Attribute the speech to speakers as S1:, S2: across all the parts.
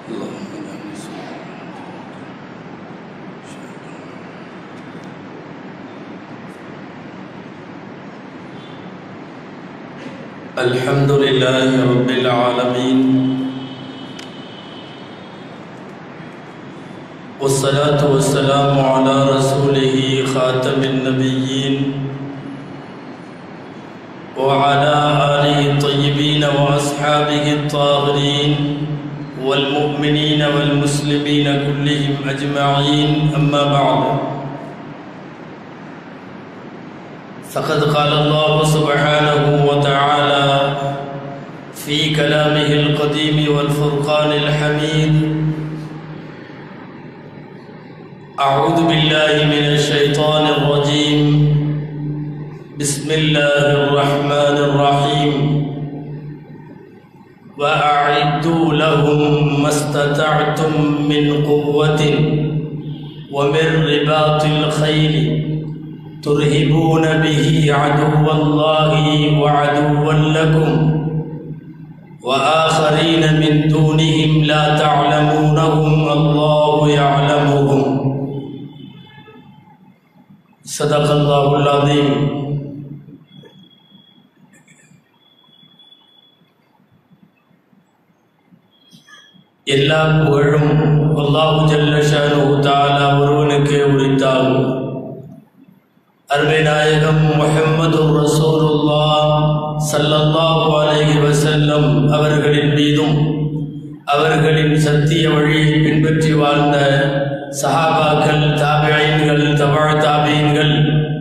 S1: اللهم لا نسأل الحمد لله رب العالمين والصلاة والسلام على رسوله خاتم النبيين وعلى آله الطيبين وأصحابه الطاهرين والمؤمنين والمسلمين كلهم أجمعين أما بعد فقد قال الله سبحانه وتعالى في كلامه القديم والفرقان الحميد أعوذ بالله من الشيطان الرجيم بسم الله الرحمن الرحيم وأعدوا لهم ما استطعتم من قوة ومن رباط الخيل ترهبون به عدو الله وعدوا لكم وآخرين من دونهم لا تعلمونهم الله يعلمهم صدق الله العظيم எல்லா புகழும் அல்லாஹு ஜல்லஷானு தாலா ஒருவனுக்கே உரித்தாகும் அருமை நாயகம் முஹம்மது ரசூலுல்லா சல்லல்லாஹு அலைஹி வஸல்லம் அவர்களின் மீதும் அவர்களின் சத்திய வழியை பின்பற்றி வாழ்ந்த சஹாபாக்கள் தாபியன்கள் தபாழ் தாபியன்கள்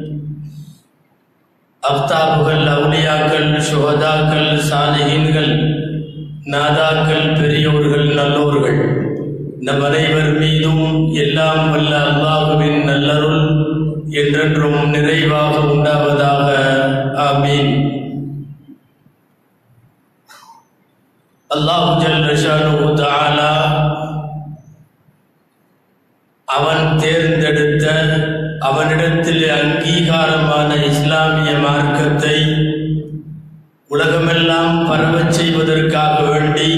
S1: அப்தாபுகள் அவுலியாக்கள் சுகதாக்கள் சாலிஹீன்கள் நாதாக்கள் பெரியோர்கள் நல்லோர்கள் நம் அனைவர் மீதும் எல்லாம் வல்ல அல்லாஹுவின் நல்லருள் என்றென்றும் நிறைவாக உண்டாவதாக ஆமீன் அல்லாஹு ஜல்லஷானு தஆலா அவன் தேர்ந்தெடுத்த அவனிடத்தில் அங்கீகாரமான இஸ்லாமிய மார்க்கத்தை உலகமெல்லாம் பரவச் செய்வதற்காக வேண்டி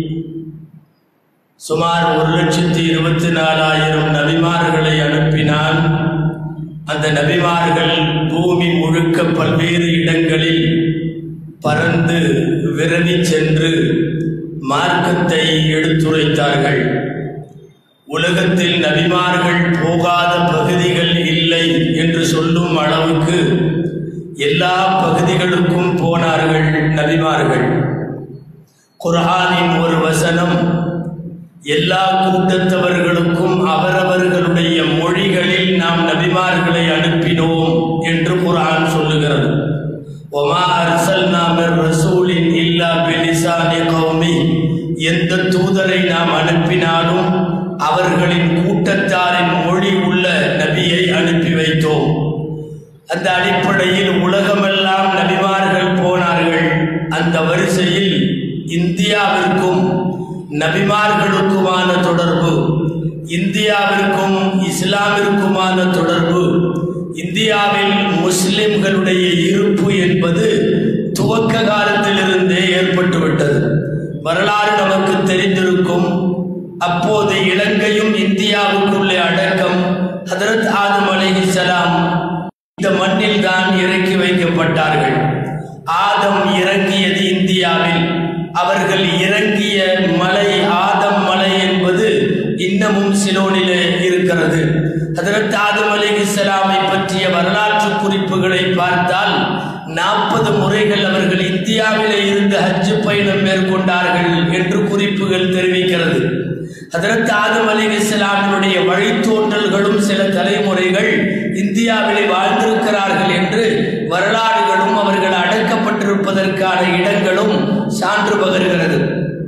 S1: சுமார் ஒரு லட்சத்தி இருபத்தி நாலாயிரம் நபிமார்களை அனுப்பினான் அந்த நபிமார்கள் பூமி முழுக்க பல்வேறு இடங்களில் பறந்து விரவி சென்று மார்க்கத்தை எடுத்துரைத்தார்கள் உலகத்தில் நபிமார்கள் போகாத பகுதிகள் இல்லை என்று சொல்லும் அளவுக்கு எல்லா பகுதிகளுக்கும் போனார்கள் நபிமார்கள் குர்ஆனின் ஒரு வசனம் எல்லா கூட்டத்தவர்களுக்கும் அவரவர்களுடைய மொழிகளில் நாம் நபிமார்களை அனுப்பினோம் என்று குர்ஆன் சொல்லுகிறது ஒமா அர்சல்னா மிர் ரசூலின் இல்லா பிலிசானி கௌமி எந்த தூதரை நாம் அனுப்பினாலும் அவர்களின் கூட்டத்தாரின் மொழி உள்ள நபியை அனுப்பி வைத்தோம் அந்த அடிப்படையில் உலகமெல்லாம் நபிமார்கள் போனார்கள் அந்த வரிசையில் இந்தியாவிற்கும் நபிமார்களுக்குமான தொடர்பு இந்தியாவிற்கும் இஸ்லாமிற்குமான தொடர்பு இந்தியாவில் முஸ்லிம்களுடைய இருப்பு என்பது துவக்க காலத்திலிருந்தே ஏற்பட்டுவிட்டது வரலாறு நமக்கு தெரிந்திருக்கும் அப்போது இலங்கையும் இந்தியாவுக்குள்ளே அடக்கம் ஹதரத் ஆதம் அலைஹிஸ்ஸலாம் இந்த மண்ணில் தான் இறக்கி வைக்கப்பட்டார்கள் ஆதம் இறங்கியது இந்தியாவில் அவர்கள் இறங்கிய மலை ஆதம் மலை என்பது இன்னமும் சிலோனிலே இருக்கிறது ஹதரத் ஆதம் அலிஹிஸ்ஸலாமை பற்றிய வரலாற்று குறிப்புகளை பார்த்தால் நாற்பது முறைகள் அவர்கள் இந்தியாவிலே இருந்து ஹஜ்ஜு பயணம் மேற்கொண்டார்கள் என்று குறிப்புகள் தெரிவிக்கிறது ஹதரத் ஆதம் அலி இஸ்லாமினுடைய வழித்தோன்றல்களும் சில தலைமுறைகள் இந்தியாவிலே வாழ்ந்திருக்கிறார்கள் என்று வரலாறுகளும் அவர்கள் அடக்கப்பட்டிருப்பதற்கான இடங்களும் சான்று பகர்கிறது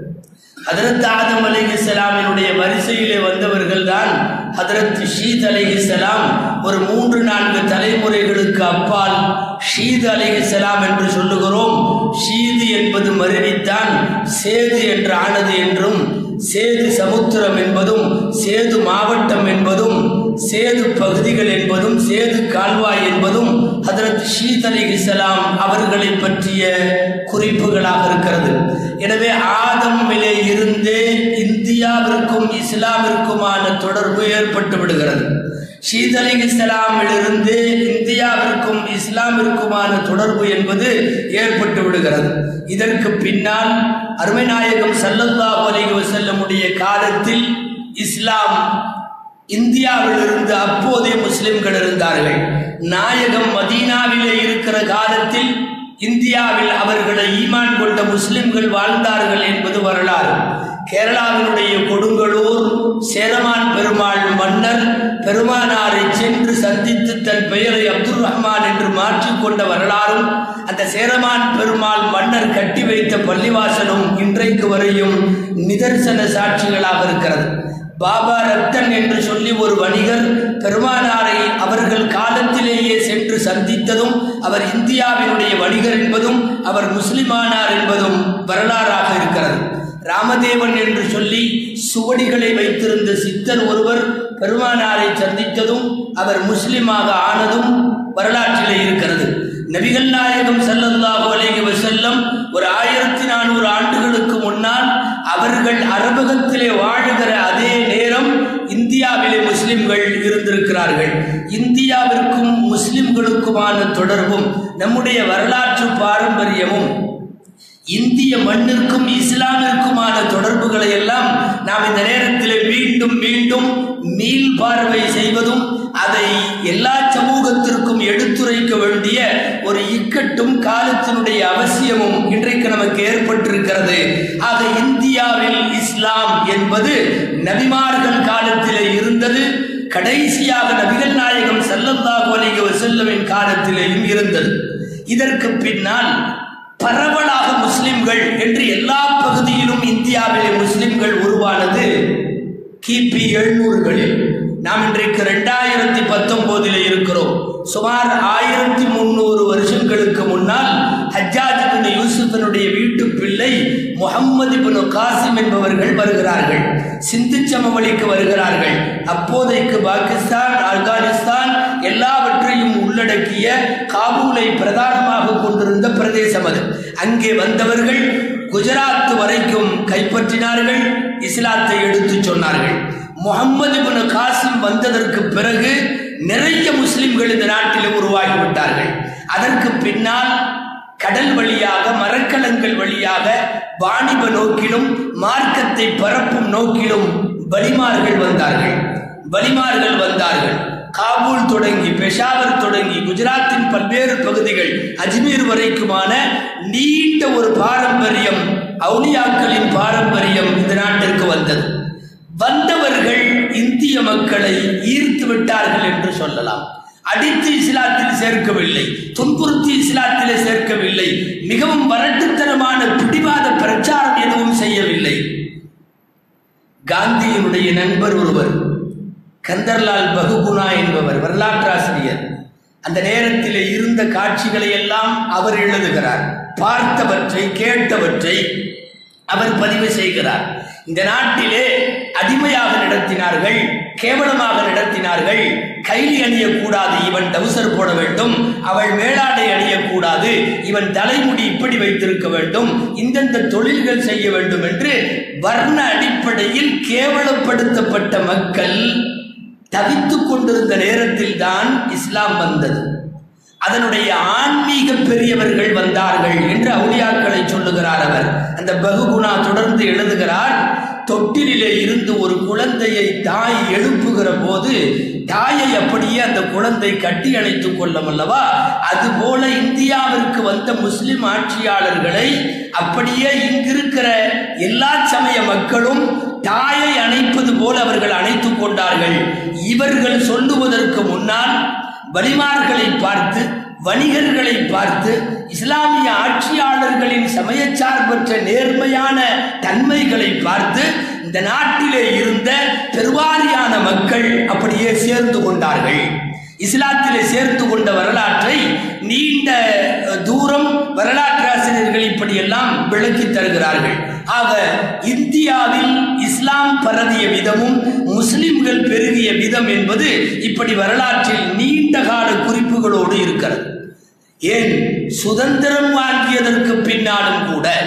S1: ஹதரத் ஆதம் அலி இஸ்லாமினுடைய வரிசையிலே வந்தவர்கள் தான் ஹதரத் ஷீத் அலி இஸ்லாம் ஒரு மூன்று நான்கு தலைமுறைகளுக்கு அப்பால் ஷீத் அலி இஸ்லாம் என்று சொல்லுகிறோம் ஷீது என்பது மருவித்தான் சேது என்று ஆனது என்றும் சேது சமுத்திரம் என்பதும் சேது மாவட்டம் என்பதும் சேது பகுதிகள் என்பதும் சேது கால்வாய் என்பதும் ஹதரத் ஷீத் அலி இஸ்லாம் அவர்களை பற்றிய குறிப்புகளாக இருக்கிறது எனவே ஆதமிலே இருந்தே இந்தியா இந்தியாவிற்கும் இஸ்லாமிற்குமான தொடர்பு ஏற்பட்டு விடுகிறது ஷீத் அலி இஸ்லாமிலிருந்து இந்தியாவிற்கும் இஸ்லாமிற்குமான தொடர்பு என்பது ஏற்பட்டு விடுகிறது இதற்கு பின்னால் அருமைநாயகம் சல்லல்லாஹு அலைஹி வஸல்லமுடைய காலத்தில் இஸ்லாம் இந்தியாவிலிருந்து அப்போதைய முஸ்லிம்கள் இருந்தார்கள் நாயகம் மதீனாவிலே இருக்கிற காலத்தில் இந்தியாவில் அவர்களை ஈமான் கொண்ட முஸ்லிம்கள் வாழ்ந்தார்கள் என்பது வரலாறு கேரளாவினுடைய கொடுங்கலூர் சேரமான் பெருமாள் மன்னர் பெருமானாரை சென்று சந்தித்து தன் பெயரை அப்துல் ரஹ்மான் என்று மாற்றிக்கொண்ட வரலாறும் அந்த சேரமான் பெருமாள் மன்னர் கட்டி வைத்த பள்ளிவாசலும் இன்றைக்கு வரையும் நிதர்சன சாட்சிகளாக இருக்கிறது பாபா ரத்தன் என்று சொல்லி ஒரு வணிகர் பெருமானாரை அவர்கள் காலத்திலேயே சென்று சந்தித்ததும் அவர் இந்தியாவினுடைய வணிகர் என்பதும் அவர் முஸ்லிமானார் என்பதும் வரலாறாக இருக்கிறது ராமதேவன் என்று சொல்லி சுவடிகளை வைத்திருந்த சித்தர் ஒருவர் பெருமானாரை சந்தித்ததும் அவர் முஸ்லிமாக ஆனதும் வரலாற்றிலே இருக்கிறது நபிகள் நாயகம் ஸல்லல்லாஹு அலைஹி வஸல்லம் ஒரு ஆயிரத்தி நானூறு ஆண்டுகளுக்கு முன்னால் அவர்கள் அரபகத்திலே வாழுகிற அதே நேரம் இந்தியாவிலே முஸ்லிம்கள் இருந்திருக்கிறார்கள் இந்தியாவிற்கும் முஸ்லிம்களுக்குமான தொடர்பும் நம்முடைய வரலாற்று பாரம்பரியமும் இந்திய மண்ணிற்கும் இஸ்லாமிற்குமான தொடர்புகளை எல்லாம் நாம் இந்த நேரத்தில் மீண்டும் மீண்டும் மீள் பார்வை செய்வதும் அதை எல்லா சமூகத்திற்கும் எடுத்துரைக்க வேண்டிய ஒரு இக்கட்டும் காலத்தினுடைய அவசியமும் இன்றைக்கு நமக்கு ஏற்பட்டிருக்கிறது ஆக இந்தியாவில் இஸ்லாம் என்பது நபிமார்கள் காலத்திலே இருந்தது கடைசியாக நபிகள் நாயகம் ஸல்லல்லாஹு அலைஹி வஸல்லமின் காலத்திலேயும் இருந்தது இதற்கு பின்னால் பரவலாக முஸ்லிம்கள் என்று எல்லா பகுதியிலும் இந்தியாவிலே முஸ்லிம்கள் உருவானது கிபி எழுநூறுகளில் நாம் இன்றைக்கு ரெண்டாயிரத்தி பத்தொன்பதில் இருக்கிறோம் சுமார் ஆயிரத்தி முந்நூறு வருஷங்களுக்கு முன்னால் ஹஜ்ஜாஜ் பின் யூசுஃபனுடைய வீட்டு பிள்ளை முகம்மது பின் காசிம் என்பவர்கள் வருகிறார்கள் சிந்து சமவெளிக்கு வருகிறார்கள் அப்போதைக்கு பாகிஸ்தான் ஆப்கானிஸ்தான் எல்லாவற்றையும் உள்ளடக்கிய காபூலை பிரதானமாக கொண்டிருந்த பிரதேசம் அது அங்கே வந்தவர்கள் குஜராத் வரைக்கும் கைப்பற்றினார்கள் இஸ்லாத்தை எடுத்துச் சொன்னார்கள் முகம்மது பின் காசிம் வந்ததற்கு பிறகு நிறைய முஸ்லிம்கள் இந்த நாட்டில் உருவாகிவிட்டார்கள் அதற்கு பின்னால் கடல் வழியாக மரக்கலங்கள் வழியாக வாணிப நோக்கிலும் மார்க்கத்தை பரப்பும் நோக்கிலும் பலிமார்கள் வந்தார்கள் பலிமார்கள் வந்தார்கள் காபூல் தொடங்கி பெஷாவர் தொடங்கி குஜராத்தின் பல்வேறு பகுதிகள் அஜ்மீர் வரைக்குமான நீண்ட ஒரு பாரம்பரியம் அவுலியாக்களின் பாரம்பரியம் இந்த நாட்டிற்கு வந்தது வந்தவர்கள் இந்திய மக்களை ஈர்த்து விட்டார்கள் என்று சொல்லலாம் அடித்து இஸ்லாத்தில் சேர்க்கவில்லை துன்புறுத்தி இஸ்லாத்திலே சேர்க்கவில்லை மிகவும் வரட்டுத்தனமான பிடிவாத பிரச்சாரம் எதுவும் செய்யவில்லை காந்தியினுடைய நண்பர் ஒருவர் கந்தர்லால் பகுகுணா என்பவர் வரலாற்றாசிரியர் அந்த நேரத்தில் இருந்த காட்சிகளை எல்லாம் அவர் எழுதுகிறார் பார்த்தவற்றை கேட்டவற்றை அவர் பதிவு செய்கிறார் இந்த நாட்டிலே அடிமையாக நடத்தினார்கள் கேவலமாக நடத்தினார்கள் கைலி அணியக்கூடாது இவன் டவுசர் போட வேண்டும் அவள் மேலாடை அணியக்கூடாது இவன் தலைமுடி இப்படி வைத்திருக்க வேண்டும் இந்தந்த தொழில்கள் செய்ய வேண்டும் என்று வர்ண அடிப்படையில் கேவலப்படுத்தப்பட்ட மக்கள் தவித்துக் கொண்டிருந்த நேரத்தில் தான் இஸ்லாம் வந்தது அதனுடைய ஆன்மீக பெரியவர்கள் வந்தார்கள் என்று அவுளியாக்களை சொல்லுகிறார் அவர் அந்த பகுகுணா தொடர்ந்து எழுதுகிறார் தொட்டிலே இருந்து ஒரு குழந்தையை தாய் எழுப்புகிற போது தாயை அப்படியே அந்த குழந்தை கட்டி அணைத்துக் கொள்ளும் அல்லவா அதுபோல இந்தியாவிற்கு வந்த முஸ்லிம் ஆட்சியாளர்களை அப்படியே இங்கிருக்கிற எல்லா சமய மக்களும் தாயை அணைப்பது போல அவர்கள் அணைத்துக் கொண்டார்கள் இவர்கள் சொல்லுவதற்கு முன்னால் வலிமார்களை பார்த்து வணிகர்களை பார்த்து இஸ்லாமிய ஆட்சியாளர்களின் சமயச்சார்பற்ற நேர்மையான தன்மைகளை பார்த்து இந்த நாட்டிலே இருந்த பெருவாரியான மக்கள் அப்படியே சேர்ந்து கொண்டார்கள் இஸ்லாத்திலே சேர்த்து கொண்ட வரலாற்றை நீண்ட தூரம் வரலாற்றாசிரியர்கள் இப்படியெல்லாம் விளக்கி தருகிறார்கள் ஆக இந்தியாவில் இஸ்லாம் பரவிய விதமும் முஸ்லிம்கள் பெருகிய விதம் என்பது இப்படி வரலாற்றில் நீண்ட கால குறிப்புகளோடு இருக்கிறது ஏன் சுதந்திரம் வாங்கியதற்கு பின்னாலும் கூட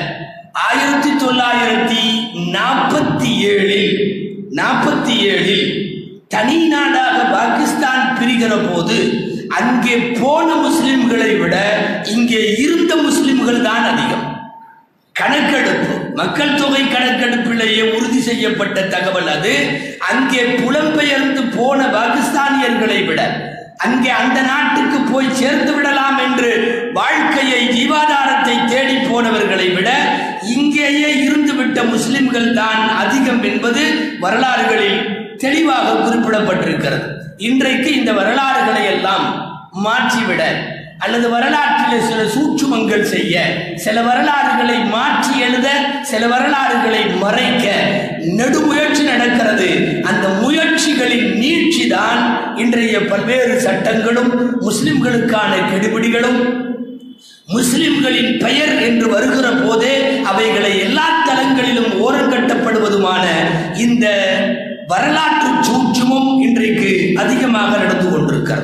S1: ஆயிரத்தி தொள்ளாயிரத்தி நாற்பத்தி ஏழில் நாற்பத்தி ஏழில் தனி நாடாக பாகிஸ்தான் பிரிகிற போது அங்கே போன முஸ்லிம்களை விட இங்கே இருந்த முஸ்லிம்கள் தான் அதிகம் கணக்கெடுப்பு மக்கள் தொகை கணக்கெடுப்பிலேயே உறுதி செய்யப்பட்ட தகவல் அது அங்கே புலம்பெயர்ந்து போன பாகிஸ்தானியர்களை விட அங்கே அந்த நாட்டுக்கு போய் சேர்ந்து விடலாம் என்று வாழ்க்கையை ஜீவாதாரத்தை தேடி போனவர்களை விட இங்கேயே இருந்துவிட்ட முஸ்லிம்கள் தான் அதிகம் என்பது வரலாறுகளில் தெளிவாக குறிப்பிடப்பட்டிருக்கிறது இன்றைக்கு இந்த வரலாறுகளை எல்லாம் மாற்றிவிட அல்லது வரலாற்றிலே சில சூட்சுமங்கள் செய்ய சில வரலாறுகளை மாற்றி எழுத சில வரலாறுகளை மறைக்க நெடுமுயற்சி நடக்கிறது அந்த முயற்சிகளின் நீட்சி தான் இன்றைய பல்வேறு சட்டங்களும் முஸ்லிம்களுக்கான கெடுபிடிகளும் முஸ்லிம்களின் பெயர் என்று வருகிற போதே அவைகளை எல்லா தளங்களிலும் ஓரங்கட்டப்படுவதுமான இந்த வரலாற்று சூட்சுமம் இன்றைக்கு அதிகமாக நடந்து கொண்டிருக்கிறது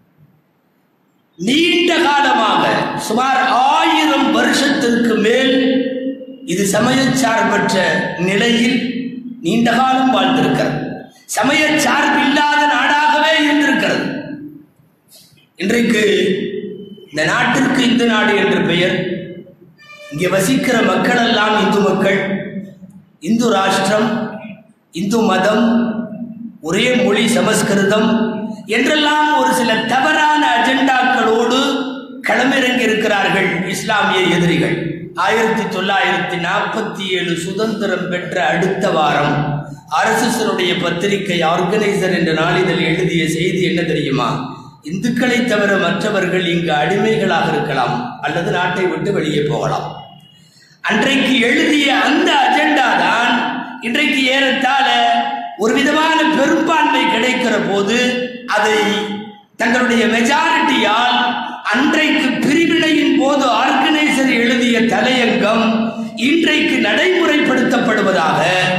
S1: நீண்ட காலமாக சுமார் ஆயிரம் வருஷத்திற்கு மேல் இது சமயச்சார்பற்ற நிலையில் நீண்ட காலம் வாழ்ந்திருக்கிறது சமயச்சார்பில்லாத நாடாகவே இருந்திருக்கிறது இன்றைக்கு இந்த நாட்டிற்கு இந்து நாடு என்று பெயர் இங்கே வசிக்கிற மக்கள் எல்லாம் இந்து மக்கள் இந்து ராஷ்டிரம் இந்து மதம் ஒரே மொழி சமஸ்கிருதம் என்றெல்லாம் ஒரு சில தவறான அஜெண்டாக்களோடு களமிறங்கி இருக்கிறார்கள் இஸ்லாமிய எதிரிகள் ஆயிரத்தி தொள்ளாயிரத்தி நாற்பத்தி ஏழு சுதந்திரம் பெற்ற அடுத்த வாரம் ஆர்எஸ்எஸ்னுடைய பத்திரிகை ஆர்கனைசர் என்ற நாளிதழ் எழுதிய செய்தி என்ன தெரியுமா இந்துக்களை தவிர மற்றவர்கள் இங்கு அடிமைகளாக இருக்கலாம் அல்லது நாட்டை விட்டு வெளியே போகலாம் அன்றைக்கு எழுதிய அந்த அஜெண்டா தான் இன்றைக்கு ஏறத்தாழ ஒரு விதமான பெரும்பான்மை கிடைக்கிற போது அதை தங்களுடைய மெஜாரிட்டியால் அன்றைக்கு பிரிவினையின் போது ஆர்கனைசர் எழுதிய தலையங்கம் இன்றைக்கு நடைமுறைப்படுத்தப்படுவதாக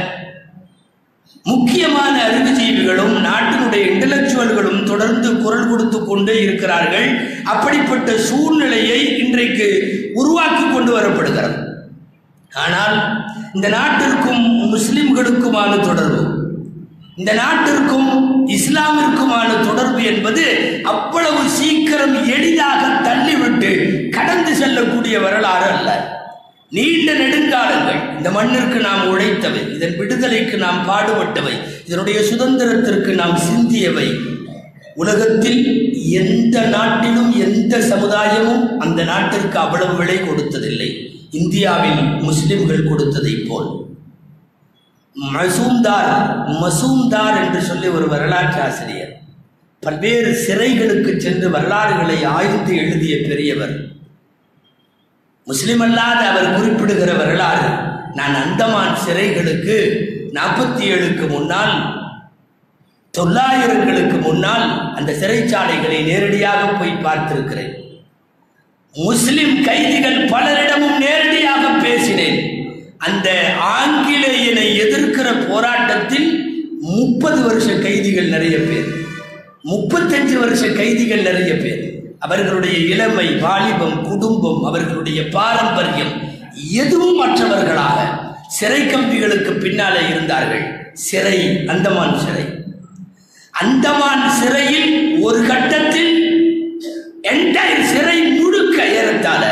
S1: முக்கியமான அறிவுஜீவிகளும் நாட்டினுடைய இன்டலெக்சுவல்களும் தொடர்ந்து குரல் கொடுத்து கொண்டே இருக்கிறார்கள் அப்படிப்பட்ட சூழ்நிலையை இன்றைக்கு உருவாக்கி கொண்டு வரப்படுகிறது ஆனால் இந்த நாட்டிற்கும் முஸ்லிம்களுக்குமான தொடர்பு இந்த நாட்டிற்கும் இஸ்லாமிற்குமான தொடர்பு என்பது அவ்வளவு சீக்கிரம் எளிதாக தள்ளிவிட்டு கடந்து செல்லக்கூடிய வரலாறு அல்ல நீண்ட நெடுங்காலங்கள் இந்த மண்ணிற்கு நாம் உழைத்தவை இதன் விடுதலைக்கு நாம் பாடுபட்டவை இதனுடைய சுதந்திரத்திற்கு நாம் சிந்தியவை உலகத்தில் எந்த நாட்டிலும் எந்த சமுதாயமும் அந்த நாட்டிற்கு அவ்வளவு விலை கொடுத்ததில்லை இந்தியாவில் முஸ்லிம்கள் கொடுத்ததைப் போல் மசூம்தார் மசூம்தார் என்று சொல்லி ஒரு வரலாற்று ஆசிரியர் பல்வேறு சிறைகளுக்கு சென்று வரலாறுகளை ஆய்ந்து எழுதிய பெரியவர் முஸ்லிம் அல்லாத அவர் குறிப்பிடுகிற வரலாறு நான் அந்தமான் சிறைகளுக்கு நாற்பத்தி ஏழுக்கு முன்னால் தொள்ளாயிரங்களுக்கு முன்னால் அந்த சிறைச்சாலைகளை நேரடியாக போய் பார்த்திருக்கிறேன் முஸ்லிம் கைதிகள் பலரிடமும் நேரடியாக பேசினேன் அந்த ஆங்கிலேயனை எதிர்க்கிற போராட்டத்தில் முப்பது வருஷ கைதிகள் நிறைய பேர் முப்பத்தஞ்சு வருஷ கைதிகள் நிறைய பேர் அவர்களுடைய இளமை வாலிபம் குடும்பம் அவர்களுடைய பாரம்பரியம் எதுவும் மற்றவர்களாக சிறை கம்பிகளுக்கு பின்னாலே இருந்தார்கள் சிறை அந்தமான் சிறை அந்தமான் சிறையில் ஒரு கட்டத்தில் என்டையர் சிறை முழுக்க ஏறத்தாழ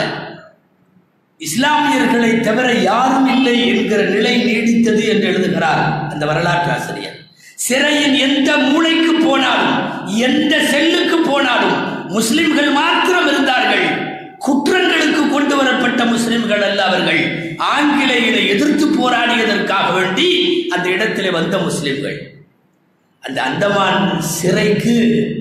S1: இஸ்லாமியர்களை தவிர யாரும் இல்லை என்கிற நிலை நீடித்தது என்று எழுதுகிறார் அந்த வரலாற்று ஆசிரியர் சிறையின் எந்த மூளைக்கு போனாலும் எந்த செல்லுக்கு போனாலும் முஸ்லிம்கள் மாத்திரம் இருந்தார்கள் குற்றங்களுக்கு கொண்டு வரப்பட்ட முஸ்லிம்கள் அல்ல அவர்கள் ஆங்கிலேயரை எதிர்த்து போராடியதற்காக வேண்டி அந்த இடத்திலே வந்த முஸ்லிம்கள் அந்த அந்தமான் சிறைக்கு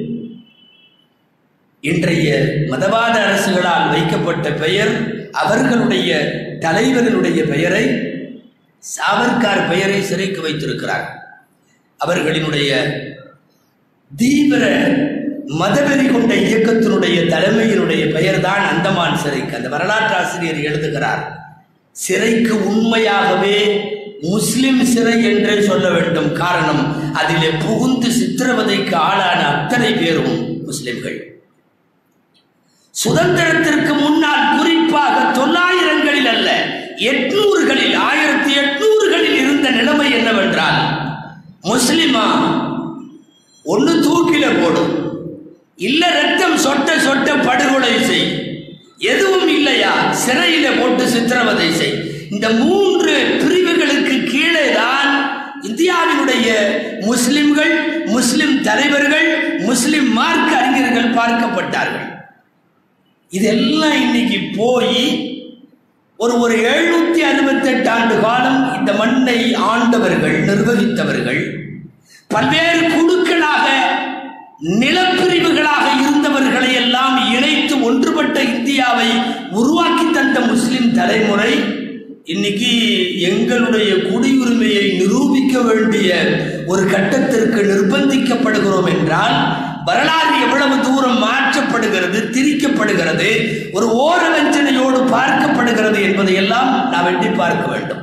S1: இன்றைய மதவாத அரசுகளால் வைக்கப்பட்ட பெயர் அவர்களுடைய தலைவர்களுடைய பெயரை சாவர்கார் பெயரை சிறைக்கு வைத்திருக்கிறார் அவர்களினுடைய தீவிர மதவெறி கொண்ட இயக்கத்தினுடைய தலைமையினுடைய பெயர்தான் அந்தமான் சிறைக்கு அந்த வரலாற்று ஆசிரியர் எழுதுகிறார் சிறைக்கு உண்மையாகவே முஸ்லிம் சிறை என்றே சொல்ல வேண்டும் காரணம் அதிலே புகுந்து சித்திரவதைக்கு ஆளான அத்தனை பேரும் முஸ்லிம்கள் சுதந்திரத்திற்கு முன்னால் குறிப்பாக தொள்ளாயிரங்களில் அல்ல எட்நூறுகளில் ஆயிரத்தி எட்நூறுகளில் இருந்த நிலைமை என்னவென்றால் முஸ்லிமா ஒன்று தூக்கில போடும் இல்ல ரத்தம் சொட்ட சொட்ட படுகொலை செய் எதுவும் இல்லையா சிறையில போட்டு சித்திரவதை செய் இந்த மூன்று பிரிவுகளுக்கு கீழே தான் இந்தியாவினுடைய முஸ்லிம்கள் முஸ்லிம் தலைவர்கள் முஸ்லிம் மார்க்க அறிஞர்கள் பார்க்கப்பட்டார்கள் இதெல்லாம் இன்னைக்கு போய் ஒரு ஒரு எழுநூத்தி அறுபத்தெட்டு ஆண்டு காலம் இந்த மண்ணை ஆண்டவர்கள் நிர்வகித்தவர்கள் பல்வேறு குழுக்களாக நிலப்பிரிவுகளாக இருந்தவர்களை எல்லாம் இணைத்து ஒன்றுபட்ட இந்தியாவை உருவாக்கி தந்த முஸ்லிம் தலைமுறை இன்னைக்கு எங்களுடைய குடியுரிமையை நிரூபிக்க வேண்டிய ஒரு கட்டத்திற்கு நிர்பந்திக்கப்படுகிறோம் என்றால் வரலாறு எவ்வளவு தூரம் மாற்றப்படுகிறது திரிக்கப்படுகிறது ஒரு ஓரவஞ்சனையோடு பார்க்கப்படுகிறது என்பதையெல்லாம் நாம் எண்ணி பார்க்க வேண்டும்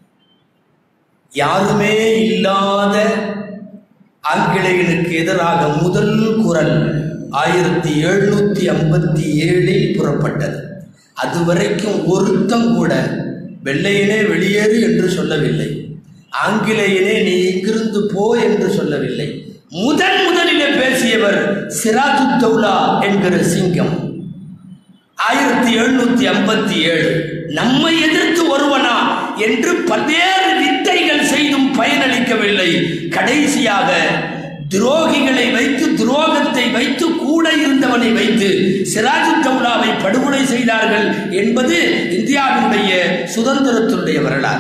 S1: யாருமே இல்லாத ஆங்கிலேயனுக்கு எதிராக முதல் குரல் ஆயிரத்தி எழுநூத்தி ஐம்பத்தி ஏழில் புறப்பட்டது அதுவரைக்கும் ஒருத்தம் கூட வெள்ளையனே வெளியேறு என்று சொல்லவில்லை ஆங்கிலேயனே நீ இங்கிருந்து போ என்று சொல்லவில்லை முதன் முதலிலே பேசியவர் சிராஜுத்தௌலா என்கிற சிங்கம் ஆயிரத்தி எழுநூத்தி ஐம்பத்தி ஏழு நம்மை எதிர்த்து வருவனா என்று பல்வேறு வித்தைகள் செய்தும் பயனளிக்கவில்லை கடைசியாக துரோகிகளை வைத்து துரோகத்தை வைத்து கூட இருந்தவனை வைத்து சிராஜு தௌலாவை படுகொலை செய்தார்கள் என்பது இந்தியாவினுடைய சுதந்திரத்தினுடைய வரலாறு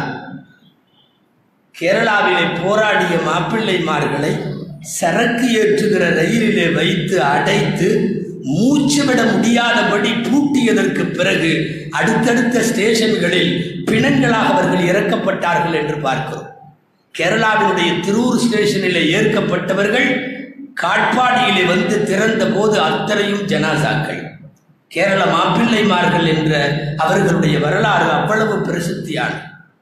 S1: கேரளாவிலே போராடிய மாப்பிள்ளைமார்களை சரக்கு ஏற்றுகிற ரயிலிலே வைத்து அடைத்து மூச்சு விட முடியாதபடி பூட்டியதற்கு பிறகு அடுத்தடுத்த ஸ்டேஷன்களில் பிணங்களாக அவர்கள் இறக்கப்பட்டார்கள் என்று பார்க்கிறோம் கேரளாவினுடைய திருவூர் ஸ்டேஷனில் ஏற்கப்பட்டவர்கள் காட்பாடியிலே வந்து திறந்த போது அத்தனையும் ஜனாசாக்கள் கேரள மாப்பிள்ளைமார்கள் என்ற அவர்களுடைய வரலாறு அவ்வளவு பிரசித்தியானது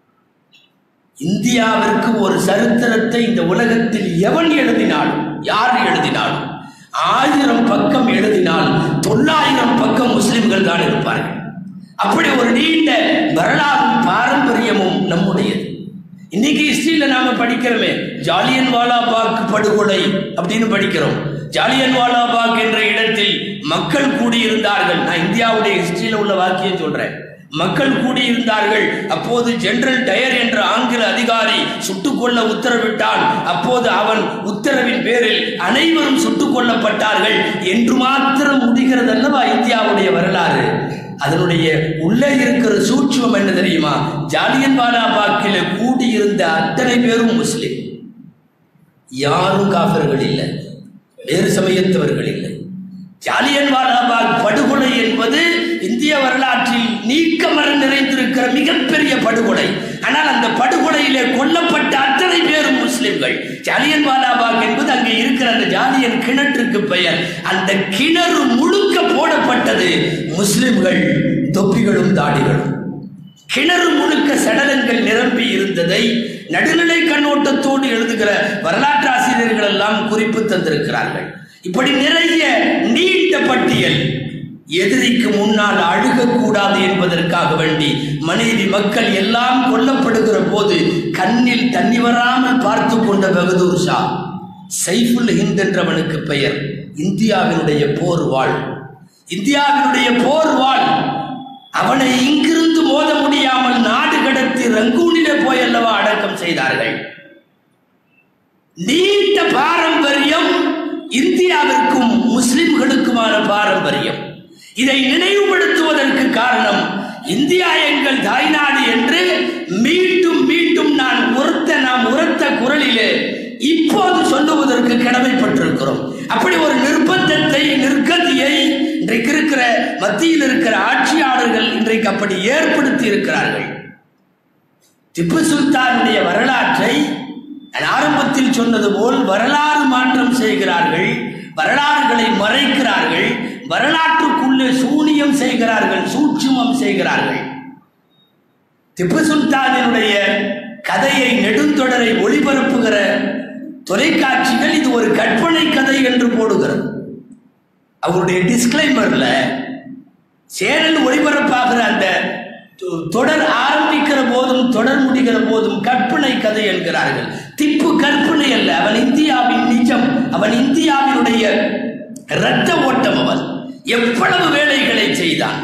S1: இந்தியாவிற்கு ஒரு சரித்திரத்தை இந்த உலகத்தில் எவன் எழுதினாலும் யார் எழுதினாலும் ஆயிரம் பக்கம் எழுதினால் தொள்ளாயிரம் பக்கம் முஸ்லிம்கள் தான் இருப்பார்கள் அப்படி ஒரு நீண்ட வரலாறும் பாரம்பரியமும் நம்முடையது இன்னைக்கு ஹிஸ்டரியில நாம படிக்கிறோமே ஜாலியன் வாலாபாக் படுகொலை அப்படின்னு படிக்கிறோம் ஜாலியன் வாலாபாக் என்ற இடத்தில் மக்கள் கூடியிருந்தார்கள் நான் இந்தியாவுடைய ஹிஸ்டரியில உள்ள வாக்கியம் சொல்றேன் மக்கள் கூடியிருந்தார்கள் அப்போது ஜெனரல் டயர் என்ற ஆங்கில அதிகாரி சுட்டுக் கொல்ல உத்தரவிட்டான் அப்போது அவன் உத்தரவின் பேரில் அனைவரும் சுட்டுக் கொல்லப்பட்டார்கள் என்று மாத்திரம் முடிகிறது அல்லவா இந்தியாவுடைய வரலாறு அதனுடைய உள்ளே இருக்கிற சூட்சுமம் என்ன தெரியுமா ஜாலியன் வாலாபாக்கில் கூடியிருந்த அத்தனை பேரும் முஸ்லிம் யாரும் காஃபர்கள் இல்லை வேறு சமயத்தவர்கள் இல்லை ஜாலியன் வாலாபாக் படுகொலை என்பது இந்திய வரலாற்றில் நீக்கமர நிறைந்திருக்கிற மிகப்பெரிய படுகொலை ஆனால் அந்த படுகொலையிலே கொல்லப்பட்ட அத்தனை பேரும் முஸ்லிம்கள் ஜாலியன் வாலாபாக் என்பது அங்கே இருக்கிற அந்த ஜாலியன் கிணற்றுக்கு பெயர் அந்த கிணறு முழுக்க போடப்பட்டது முஸ்லிம்கள் தொப்பிகளும் தாடிகளும் கிணறு முழுக்க சடலங்கள் நிரம்பி இருந்ததை நடுநிலை கண்ணோட்டத்தோடு எழுதுகிற வரலாற்று ஆசிரியர்கள் எல்லாம் குறிப்பு தந்திருக்கிறார்கள் இப்படி நிறைய நீண்ட பட்டியல் எதிரிக்கு முன்னால் அழுகக்கூடாது என்பதற்காக வேண்டி மனைவி மக்கள் எல்லாம் கொல்லப்படுகிற போது கண்ணில் தண்ணி வராமல் பார்த்து கொண்ட பகதூர் ஷா சைஃபுல் ஹிந்த் என்றவனுக்கு பெயர் இந்தியாவினுடைய போர் வாழ் இந்தியாவினுடைய போர் வாழ் அவனை இங்கிருந்து மோத முடியாமல் நாடு கடத்தி ரங்கூனிலே போய் அல்லவா அடக்கம் செய்தார்கள் நீண்ட பாரம்பரியம் இந்தியாவிற்கும் முஸ்லிம்களுக்குமான பாரம்பரியம் இதை நினைவுபடுத்துவதற்கு காரணம் இந்தியா எங்கள் தாய்நாடு என்று மீண்டும் மீண்டும் நான் உரத்த நாம் உரத்த குரலிலே இப்போது சொல்லுவதற்கு கடமைப்பட்டிருக்கிறோம் அப்படி ஒரு நிர்பந்தத்தை நிர்கதியை இன்றைக்கு இருக்கிற மத்தியில் இருக்கிற ஆட்சியாளர்கள் இன்றைக்கு அப்படி ஏற்படுத்தி இருக்கிறார்கள் திப்பு சுல்தானுடைய வரலாற்றை நான் ஆரம்பத்தில் சொன்னது போல் வரலாறு மாற்றம் செய்கிறார்கள் வரலாறுகளை மறைக்கிறார்கள் வரலாற்றுக்குள்ளே சூனியம் செய்கிறார்கள் சூட்சுமம் செய்கிறார்கள் திப்பு சுல்தானினுடைய கதையை நெடுந்தொடரை ஒளிபரப்புகிற தொலைக்காட்சிகள் இது ஒரு கற்பனை கதை என்று போடுகிறது அவருடைய டிஸ்கிளைமர்ல சேனல் ஒளிபரப்பாகிற அந்த தொ- தொடர் ஆரம்பிக்கிற போதும் தொடர் முடிகிற போதும் கற்பனை கதை என்கிறார்கள் திப்பு கற்பனை அல்ல அவன் இந்தியாவின் நிஜம் அவன் இந்தியாவினுடைய இரத்த ஓட்டம் அவன் எவ்வளவு வேலைகளை செய்தான்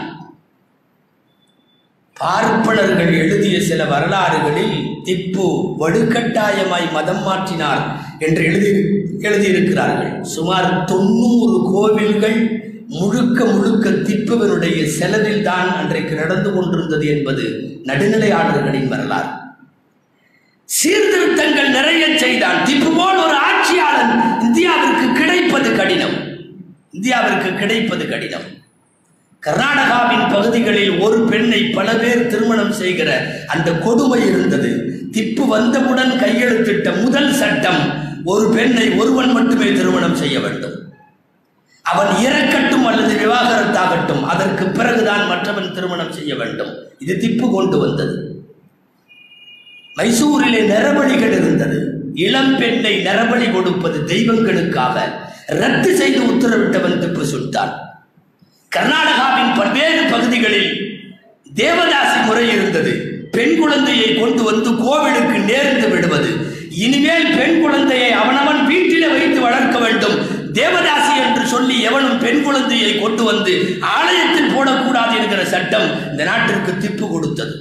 S1: பார்ப்பனர்கள் எழுதிய சில வரலாறுகளில் திப்பு வலுக்கட்டாயமாய் மதம் மாற்றினார் என்று எழுதி எழுதியிருக்கிறார்கள் சுமார் தொண்ணூறு கோவில்கள் முழுக்க முழுக்க திப்புவனுடைய செலவில் தான் அன்றைக்கு நடந்து கொண்டிருந்தது என்பது நடுநிலையாளர்களின் வரலாறு சீர்திருத்தங்கள் நிறைய செய்தான் திப்பு போல் ஒரு ஆட்சியாளன் இந்தியாவிற்கு கிடைப்பது கடினம் இந்தியாவிற்கு கிடைப்பது கடினம் கர்நாடகாவின் பகுதிகளில் ஒரு பெண்ணை பல பேர் திருமணம் செய்கிற அந்த கொடுமை இருந்தது திப்பு வந்தவுடன் கையெழுத்திட்ட முதல் சட்டம் ஒரு பெண்ணை ஒருவன் மட்டுமே திருமணம் செய்ய வேண்டும் அவன் இறக்கட்டும் அல்லது விவாகரத்தாகட்டும் அதற்கு பிறகுதான் மற்றவன் திருமணம் செய்ய வேண்டும் இது திப்பு கொண்டு வந்தது மைசூரிலே நரபலிகள் இருந்தது இளம் பெண்ணை நரபலி கொடுப்பது தெய்வங்களுக்காக ரத்து செய்து உத்தரவிட்டவன் திப்பு சுல்தான் கர்நாடகாவின் பல்வேறு பகுதிகளில் தேவதாசி முறை இருந்தது பெண் குழந்தையை கொண்டு வந்து கோவிலுக்கு நேர்ந்து விடுவது இனிமேல் பெண் குழந்தையை அவனவன் வீட்டிலே வைத்து வளர்க்க வேண்டும் தேவதாசி என்று சொல்லி எவனும் பெண் குழந்தையை கொண்டு வந்து ஆலயத்தில் போடக்கூடாது என்கிற சட்டம் இந்த நாட்டிற்கு திப்பு கொடுத்தது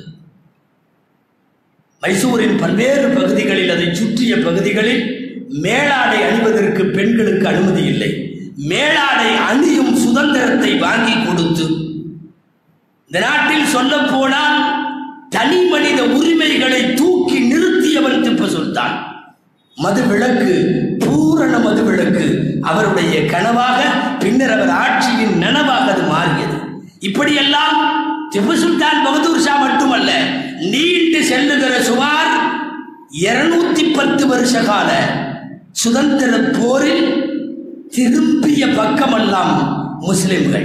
S1: மைசூரின் பல்வேறு பகுதிகளில் அதை சுற்றிய பகுதிகளில் மேலாடை அணிவதற்கு பெண்களுக்கு அனுமதி இல்லை மேலாடை அணியும் சுதந்திரத்தை வாங்கி கொடுத்து இந்த நாட்டில் சொல்ல போனால் தனி மனித உரிமைகளை தூக்கி நிறுத்தியவன் திப்பு சுல்தான் மது விளக்கு பூரண மது விளக்கு அவருடைய கனவாக பின்னர் அவர் ஆட்சியின் நனவாக அது மாறியது இப்படியெல்லாம் திப்பு சுல்தான் பகதூர் ஷா மட்டுமல்ல நீண்டு செல்லுகிற சுமார் இருநூத்தி பத்து வருஷ கால சுதந்திர போரில் திரும்பிய பக்கமெல்லாம் முஸ்லிம்கள்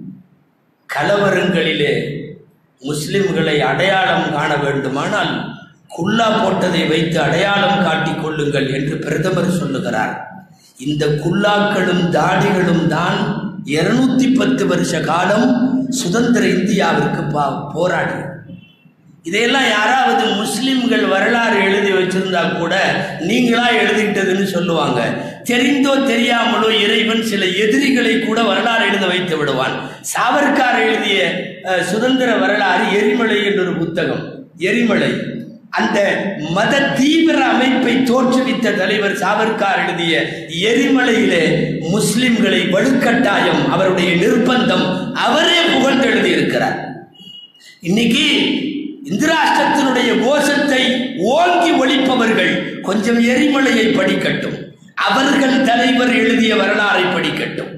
S1: கலவரங்களிலே முஸ்லிம்களை அடையாளம் காண வேண்டுமானால் குல்லா போட்டதை வைத்து அடையாளம் காட்டிக் கொள்ளுங்கள் என்று பிரதமர் சொல்லுகிறார் இந்த குல்லாக்களும் தாடிகளும் தான் இருநூத்தி பத்து வருஷ காலம் சுதந்திர இந்தியாவிற்கு பா போராடி இதையெல்லாம் யாராவது முஸ்லிம்கள் வரலாறு எழுதி வச்சிருந்தா கூட நீங்களா எழுதிட்டதுன்னு சொல்லுவாங்க தெரிந்தோ தெரியாமலோ இறைவன் சில எதிரிகளை கூட வரலாறு எழுத வைத்து விடுவான் சாவர்கார் எழுதிய அஹ், சுதந்திர வரலாறு எரிமலை என்ற ஒரு புத்தகம் எரிமலை அந்த மத தீவிர அமைப்பை தோற்றுவித்த தலைவர் சாவர்கார் எழுதிய எரிமலையிலே முஸ்லிம்களை வலுக்கட்டாயம் அவருடைய நிர்பந்தம் அவரே புகழ்ந்து எழுதியிருக்கிறார் இன்னைக்கு இந்திராஷ்டிரத்தினுடைய கோஷத்தை ஓங்கி ஒழிப்பவர்கள் கொஞ்சம் எரிமலையை படிக்கட்டும் அவர்கள் தலைவர் எழுதிய வரலாறை படிக்கட்டும்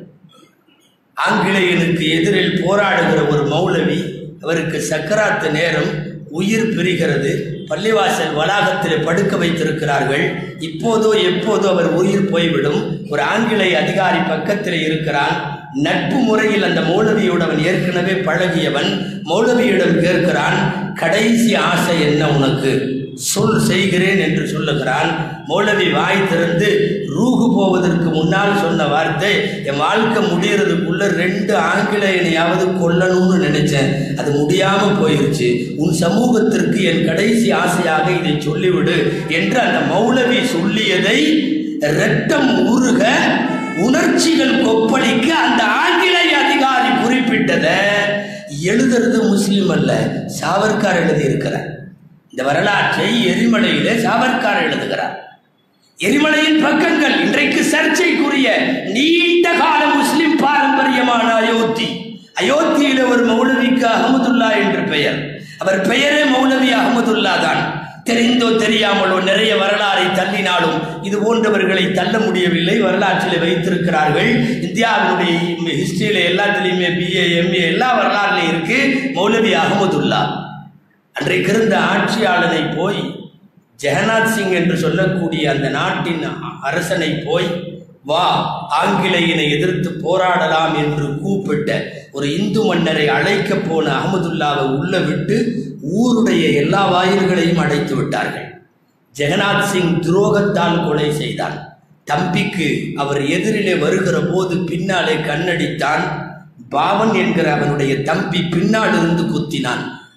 S1: ஆங்கிலேயனுக்கு எதிரில் போராடுகிற ஒரு மௌலவி அவருக்கு சக்கராத்து நேரம் உயிர் பிரிகிறது பள்ளிவாசல் வளாகத்தில் படுக்க வைத்திருக்கிறார்கள் இப்போதோ எப்போதோ அவர் உயிர் போய்விடும் ஒரு ஆங்கிலேய அதிகாரி பக்கத்தில் இருக்கிறான் நட்பு முறையில் அந்த மௌலவியோடு அவன் ஏற்கனவே பழகியவன் மௌலவியிடம் கேட்கிறான் கடைசி ஆசை என்ன உனக்கு சொல் செய்கிறேன் என்று சொல்லுகிறான் மௌலவி வாய் திறந்து ரூகு போவதற்கு முன்னால் சொன்ன வார்த்தை என் வாழ்க்கை முடியறதுக்குள்ள ரெண்டு ஆங்கிலேயனையாவது கொல்லணும்னு நினைச்சேன் அது முடியாம போயிருச்சு உன் சமூகத்திற்கு என் கடைசி ஆசையாக இதை சொல்லிவிடு என்று அந்த மௌலவி சொல்லியதை இரத்தம் உருக உணர்ச்சிகள் கொப்பளிக்க அந்த ஆங்கிலேய அதிகாரி குறிப்பிட்டதை எழுதுறது முஸ்லிம் அல்ல சாவர்கார் எழுதியிருக்கிறார் இந்த வரலாற்றை எரிமலையிலே சாவர்கார் எழுதுகிறார் எரிமலையின் பக்கங்கள் இன்றைக்கு சர்ச்சைக்குரிய நீண்ட கால முஸ்லிம் பாரம்பரியமான அயோத்தி அயோத்தியில ஒரு மௌலவிக்கு அகமதுல்லா என்று பெயர் அவர் பெயரே மௌலவி அகமதுல்லா தான் தெரிந்தோ தெரியாமலோ நிறைய வரலாறை தள்ளினாலும் இது போன்றவர்களை தள்ள முடியவில்லை வரலாற்றில் வைத்திருக்கிறார்கள் இந்தியாவினுடைய ஹிஸ்டரியில எல்லாத்துலேயுமே பிஏ எம்ஏ எல்லா வரலாறுலையும் இருக்கு மௌலவி அகமதுல்லா அன்றைக்கு இருந்த ஆட்சியாளனை போய் ஜெகநாத் சிங் என்று சொல்லக்கூடிய அந்த நாட்டின் அரசனை போய் வா ஆங்கிலேயனை எதிர்த்து போராடலாம் என்று கூப்பிட்ட ஒரு இந்து மன்னரை அழைக்க போன அகமதுல்லாவை உள்ள விட்டு ஊருடைய எல்லா வாயில்களையும் அடைத்து விட்டார்கள் ஜெகநாத் சிங் துரோகத்தால் கொலை செய்தான் தம்பிக்கு அவர் எதிரிலே வருகிற போது பின்னாலே கண்ணடித்தான் பாவன் என்கிற அவனுடைய தம்பி பின்னால் இருந்து குத்தினான்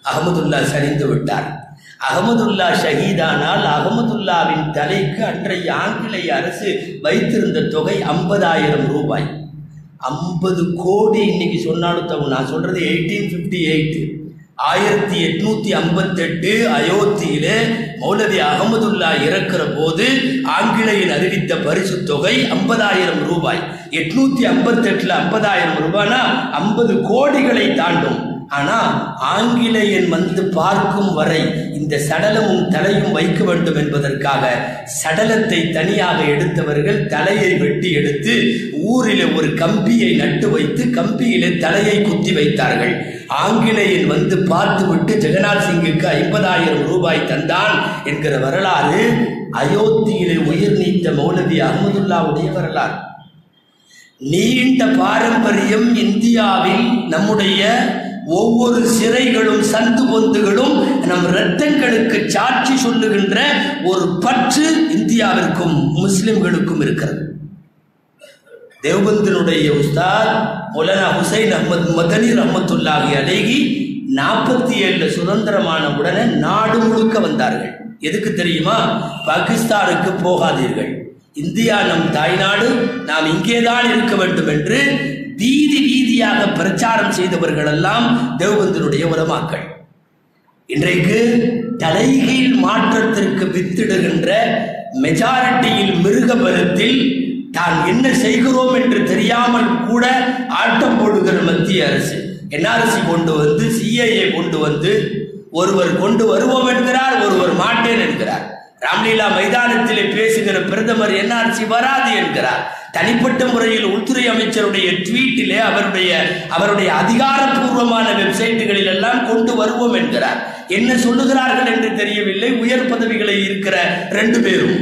S1: அகமதுல்லா சரிந்து விட்டார் அகமதுல்லா ஷஹீதானால் அகமதுல்லாவின் தலைக்கு அன்றைய ஆங்கிலேய அரசு வைத்திருந்த தொகை ஐம்பதாயிரம் ரூபாய் ஐம்பது கோடி இன்னைக்கு சொன்னாலும் தகும் நான் சொல்றது எயிட்டீன் ஃபிஃப்டி எயிட் ஆயிரத்தி எட்நூத்தி ஐம்பத்தெட்டு அயோத்தியிலே மௌலவி அகமதுல்லா இறக்கிற போது ஆங்கிலேயன் அறிவித்த பரிசு தொகை ஐம்பதாயிரம் ரூபாய் எட்நூத்தி ஐம்பத்தெட்டுல ஐம்பதாயிரம் ரூபாய்னா ஐம்பது கோடிகளை தாண்டும் ஆனா ஆங்கிலேயன் வந்து பார்க்கும் வரை இந்த சடலமும் தலையும் வைக்க வேண்டும் என்பதற்காக சடலத்தை தனியாக எடுத்தவர்கள் தலையை வெட்டி எடுத்து ஊரில் ஒரு கம்பியை நட்டு வைத்து கம்பியிலே தலையை குத்தி வைத்தார்கள் ஆங்கிலேயன் வந்து பார்த்துவிட்டு ஜெகநாத் சிங்குக்கு ஐம்பதாயிரம் ரூபாய் தந்தான் என்கிற வரலாறு அயோத்தியிலே உயிர் நீத்த மௌலவி அகமதுல்லாவுடைய வரலாறு நீண்ட பாரம்பரியம் இந்தியாவில் நம்முடைய ஒவ்வொரு சிறைகளும் சந்து பொந்துகளும் நம் இரத்தங்களுக்கு சாட்சி சொல்லுகின்ற ஒரு பற்று இந்தியாவிற்கும் முஸ்லிம்களுக்கும் இருக்கிறது தேவபந்தினுடைய உஸ்தாத் மௌலானா ஹுசைன் அஹமத் மதனி ரஹமத்துல்லாஹி அலைகி நாற்பத்தி ஏழுல சுதந்திரமான உடனே நாடு முழுக்க வந்தார்கள் எதுக்கு தெரியுமா பாகிஸ்தானுக்கு போகாதீர்கள் இந்தியா நம் தாய்நாடு நாம் இங்கேதான் இருக்க வேண்டும் என்று வீதி வீதியாக பிரச்சாரம் செய்தவர்கள் எல்லாம் தேவபந்தினுடைய உலமாக்கள் இன்றைக்கு தலைகீழ் மாற்றத்திற்கு வித்திடுகின்ற மெஜாரிட்டியில் மிருக பலத்தில் தான் என்ன செய்கிறோம் என்று தெரியாமல் கூட ஆட்டம் போடுகிற மத்திய அரசு என்ஆர்சி கொண்டு வந்து சிஏஏ கொண்டு வந்து ஒருவர் கொண்டு வருவோம் என்கிறார் ஒருவர் மாட்டேன் என்கிறார் ராம்லீலா மைதானத்திலே பேசுகிற பிரதமர் என்ஆர்சி வராது என்கிறார் தனிப்பட்ட முறையில் உள்துறை அமைச்சருடைய ட்வீட்டிலே அவருடைய அவருடைய அதிகாரப்பூர்வமான வெப்சைட்டுகளில் எல்லாம் கொண்டு வருவோம் என்கிறார் என்ன சொல்லுகிறார்கள் என்று தெரியவில்லை உயர் பதவிகளை இருக்கிற ரெண்டு பேரும்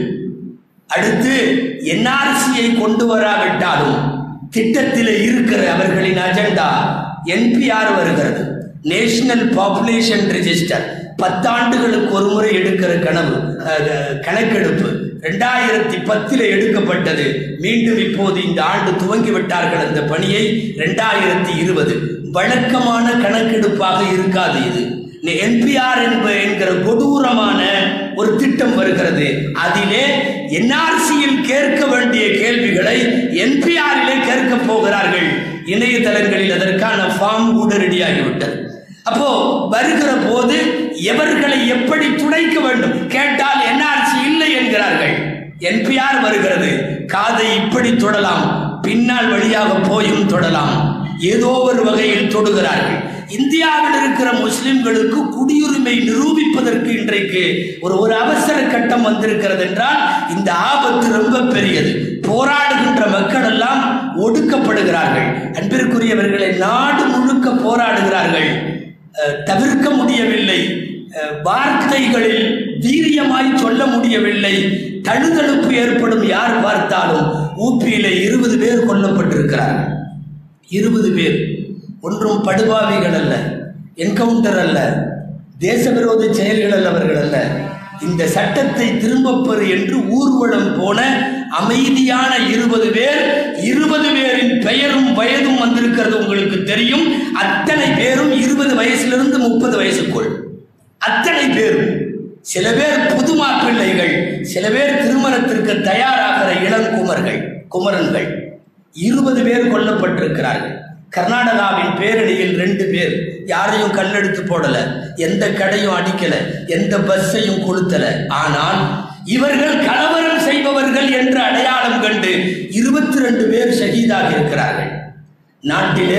S1: அடுத்து என்ஆர்சியை கொண்டு வராவிட்டாலும் திட்டத்தில் இருக்கிற அவர்களின் அஜெண்டா என்பிஆர் வருகிறது நேஷனல் பாப்புலேஷன் ரெஜிஸ்டர் பத்தாண்டுகளுக்கு ஒரு முறை எடுக்கிற கனவு அஹ், கணக்கெடுப்பு ரெண்டாயிரத்தி பத்தில் எடுக்கப்பட்டது மீண்டும் இப்போது இந்த ஆண்டு துவங்கி விட்டார்கள் அந்த பணியை ரெண்டாயிரத்தி இருபது வழக்கமான கணக்கெடுப்பாக இருக்காது இது என்பிஆர் என்ப என்கிற கொடூரமான ஒரு திட்டம் வருகிறது அதிலே என்ஆர்சியில் கேட்க வேண்டிய கேள்விகளை என்பிஆரிலே கேட்க போகிறார்கள் இணையதளங்களில் அதற்கான ஃபார்ம் கூட ரெடியாகிவிட்டது அப்போ வருகிற போது எவர்களை எப்படி துடைக்க வேண்டும் கேட்டால் என்ஆர்சி இல்லை என்கிறார்கள் என்பிஆர் வருகிறது காதை இப்படி தொடலாம் பின்னால் வழியாக போயும் தொடலாம் ஏதோ ஒரு வகையில் தொடுகிறார்கள் இந்தியாவில் இருக்கிற முஸ்லிம்களுக்கு குடியுரிமை நிரூபிப்பதற்கு இன்றைக்கு ஒரு ஒரு அவசர கட்டம் வந்திருக்கிறது என்றால் இந்த ஆபத்து ரொம்ப பெரியது போராடுகின்ற மக்கள் எல்லாம் ஒடுக்கப்படுகிறார்கள் அன்பிற்குரியவர்களை நாடு முழுக்க போராடுகிறார்கள் அஹ், தவிர்க்க முடியவில்லை அஹ், வார்த்தைகளில் வீரியமாய் சொல்ல முடியவில்லை தழுதழுப்பு ஏற்படும் யார் பார்த்தாலும் ஊப்பியிலே இருபது பேர் கொல்லப்பட்டிருக்கிறார்கள் இருபது பேர் ஒன்றும் படுபாவிகள் அல்ல என்கவுண்டர் அல்ல தேசவிரோத செயல்கள் அல்லவர்கள் அல்ல இந்த சட்டத்தை திரும்பப் பெறு என்று ஊர்வலம் போன அமைதியான இருபது பேர் இருபது பேரின் பெயரும் வயதும் வந்திருக்கிறது உங்களுக்கு தெரியும் அத்தனை பேரும் இருபது வயசிலிருந்து முப்பது வயசுக்குள் அத்தனை பேரும் சில பேர் புது மாப்பிள்ளைகள் சில பேர் திருமணத்திற்கு தயாராகிற இளங்குமர்கள் குமரன்கள் இருபது பேர் கொல்லப்பட்டிருக்கிறார்கள் கர்நாடகாவின் பேரணியில் ரெண்டு பேர் யாரையும் கல்லெடுத்து போடல எந்த கடையும் அடிக்கல எந்த பஸ்ஸையும் கொளுத்தல ஆனால் இவர்கள் கலவரம் செய்பவர்கள் என்று அடையாளம் கண்டு இருபத்தி ரெண்டு பேர் ஷஹீதாக இருக்கிறார்கள் நாட்டிலே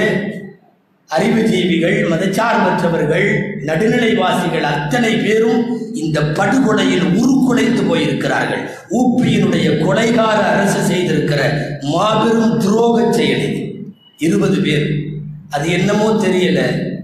S1: அறிவுஜீவிகள் மதச்சார்பற்றவர்கள் நடுநிலைவாசிகள் அத்தனை பேரும் இந்த படுகொலையில் உருக்குலைந்து போயிருக்கிறார்கள் ஊப்பியினுடைய கொலைகார அரசு செய்திருக்கிற மாபெரும் துரோக செயல் இது இருபது பேர் அது என்னமோ தெரியல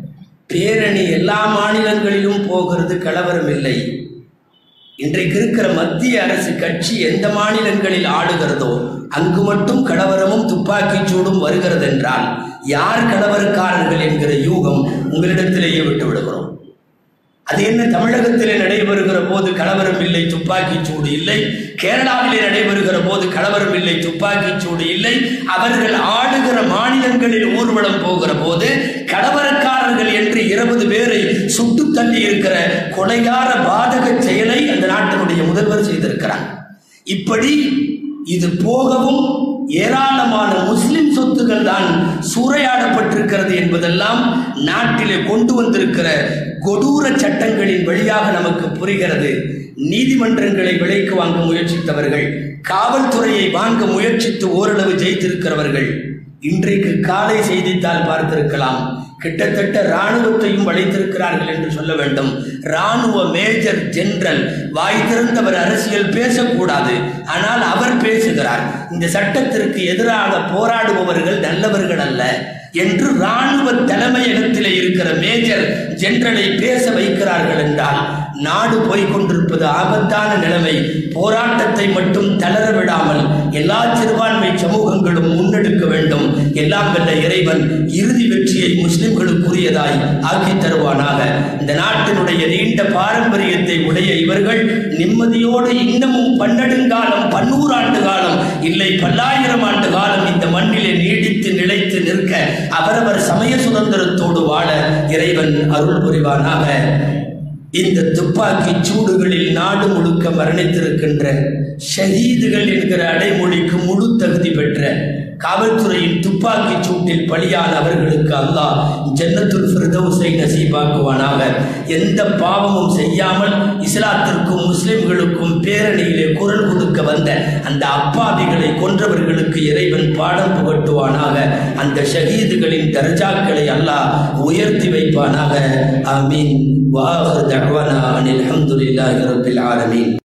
S1: பேரணி எல்லா மாநிலங்களிலும் போகிறது கலவரம் இல்லை இன்றைக்கு இருக்கிற மத்திய அரசு கட்சி எந்த மாநிலங்களில் ஆடுகிறதோ அங்கு மட்டும் கலவரமும் துப்பாக்கிச் சூடும் வருகிறது என்றால் யார் கலவரக்காரர்கள் என்கிற யூகம் உங்களிடத்திலேயே விட்டு விடுகிறோம் அது என்ன தமிழகத்திலே நடைபெறுகிற போது கலவரம் இல்லை துப்பாக்கி சூடு இல்லை கேரளாவிலே நடைபெறுகிற போது கலவரம் இல்லை துப்பாக்கி சூடு இல்லை அவர்கள் ஆடுகிற மாநிலங்களில் ஊர்வலம் போகிற போது கலவரக்காரர்கள் என்று இருபது பேரை சுட்டு தள்ளி இருக்கிற கொலைகார பாதக செயலை அந்த நாட்டினுடைய முதல்வர் செய்திருக்கிறார் இப்படி இது போகவும் ஏராளமான முஸ்லிம் சொத்துக்கள் தான் சூறையாடப்பட்டிருக்கிறது என்பதெல்லாம் நாட்டிலே கொண்டு வந்திருக்கிற கொடூர சட்டங்களின் வழியாக நமக்கு புரிகிறது நீதிமன்றங்களை விலைக்கு வாங்க முயற்சித்தவர்கள் காவல்துறையை வாங்க முயற்சித்து ஓரளவு ஜெயித்திருக்கிறவர்கள் இன்றைக்கு காலை செய்தித்தாள் பார்த்திருக்கலாம் கிட்டத்தட்ட இராணுவத்தையும் வளைத்திருக்கிறார்கள் என்று சொல்ல வேண்டும் இராணுவ மேஜர் ஜெனரல் வாய் திறந்தவர் அரசியல் பேசக்கூடாது ஆனால் அவர் பேசுகிறார் இந்த சட்டத்திற்கு எதிராக போராடுபவர்கள் நல்லவர்கள் அல்ல என்று இராணுவ தலைமையகத்திலே இருக்கிற மேஜர் ஜெனரலை பேச வைக்கிறார்கள் என்றால் நாடு போய்கொண்டிருப்பது ஆபத்தான நிலைமை போராட்டத்தை மட்டும் தளர விடாமல் எல்லா சிறுபான்மை சமூகங்களும் முன்னெடுக்க வேண்டும் எல்லாம் வல்ல இறைவன் இறுதி வெற்றியை முஸ்லிம்களுக்குரியதாய் ஆக்கி தருவானாக இந்த நாட்டினுடைய நீண்ட பாரம்பரியத்தை உடைய இவர்கள் நிம்மதியோடு இன்னமும் பன்னெடுங்காலம் பன்னூறாண்டு காலம் இல்லை பல்லாயிரம் ஆண்டு காலம் இந்த மண்ணிலே நீடித்து நிலைத்து நிற்க அவரவர் சமய சுதந்திரத்தோடு வாழ இறைவன் அருள் புரிவானாக இந்த துப்பாக்கி சூடுகளில் நாடு முழுக்க மரணித்திருக்கின்ற ஷஹீதுகள் என்கிற அடைமொழிக்கு முழு தகுதி பெற்ற காவல்துறையின் துப்பாக்கி சூட்டில் பலியான அவர்களுக்கு அல்லாஹ் ஜன்னத்துல் ஃபிர்தௌஸை நசீபாக்குவானாக எந்த பாவமும் செய்யாமல் இஸ்லாத்திற்கும் முஸ்லிம்களுக்கும் பேரணியிலே குரல் கொடுக்க வந்த அந்த அப்பாவிகளை கொன்றவர்களுக்கு இறைவன் பாடம் புகட்டுவானாக அந்த ஷஹீதுகளின் தர்ஜாக்களை அல்லாஹ் உயர்த்தி வைப்பானாக ஆமீன் வாஹர் தஹ்வானா அனில் அல்ஹம்துலில்லாஹி ரப்பில் ஆலமீன்